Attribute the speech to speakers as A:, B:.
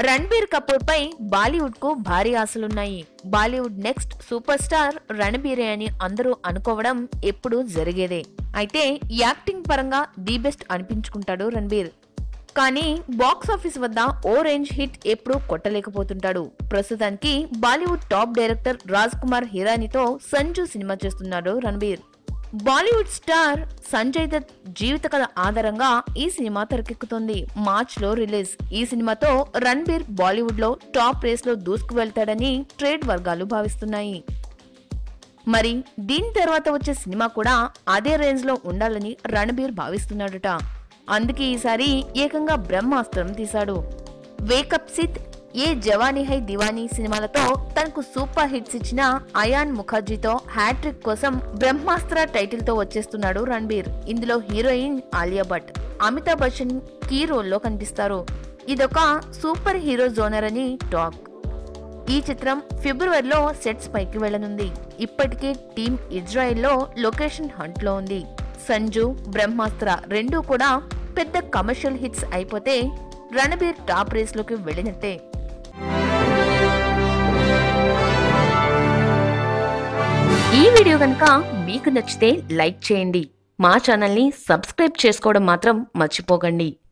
A: రణబీర్ కపూర్ పై బాలీవుడ్ కు భారీ ఆశలున్నాయి బాలీవుడ్ నెక్స్ట్ సూపర్ స్టార్ రణబీరే అని అందరూ అనుకోవడం ఎప్పుడూ జరిగేదే అయితే యాక్టింగ్ పరంగా ది బెస్ట్ అనిపించుకుంటాడు రణబీర్ కానీ బాక్స్ ఆఫీస్ వద్ద ఓ రేంజ్ హిట్ ఎప్పుడూ కొట్టలేకపోతుంటాడు ప్రస్తుతానికి బాలీవుడ్ టాప్ డైరెక్టర్ రాజ్ కుమార్ హిరానీతో సంజు సినిమా చేస్తున్నాడు రణబీర్ బాలీవుడ్ స్టార్ సంజయ్ దత్ జీవిత కథ ఆధారంగా ఈ సినిమా తెరకెక్కుతోంది మార్చ్ లో రిలీజ్ ఈ సినిమాతో రణబీర్ బాలీవుడ్ లో టాప్ రేస్ లో దూసుకు వెళ్తాడని ట్రేడ్ వర్గాలు భావిస్తున్నాయి మరి దీని తర్వాత వచ్చే సినిమా కూడా అదే రేంజ్ లో ఉండాలని రణబీర్ భావిస్తున్నాడట అందుకే ఈసారి ఏకంగా బ్రహ్మాస్త్రం తీశాడు వేకప్ సిత్ ఏ జవానీ హై దివానీ సినిమాలతో తనకు సూపర్ హిట్స్ ఇచ్చిన అయాన్ ముఖర్జీతో హ్యాట్రిక్ కోసం బ్రహ్మాస్త్ర టైటిల్ తో వచ్చేస్తున్నాడు రణబీర్ ఇందులో హీరోయిన్ ఆలియా భట్ అమితాబ్ బచ్చన్ కీ రోల్లో కనిపిస్తారు ఇదొక సూపర్ హీరో జోనర్ అని టాక్ ఈ చిత్రం ఫిబ్రవరిలో సెట్స్ పైకి వెళ్లనుంది ఇప్పటికే టీమ్ ఇజ్రాయెల్లో లొకేషన్ హంట్ లో ఉంది సంజు బ్రహ్మాస్త్ర రెండూ కూడా పెద్ద కమర్షియల్ హిట్స్ అయిపోతే రణబీర్ టాప్ రేస్ లోకి వెళ్ళినట్టే ఈ వీడియో కనుక మీకు నచ్చితే లైక్ చేయండి మా ఛానల్ని సబ్స్క్రైబ్ చేసుకోవడం మాత్రం మర్చిపోకండి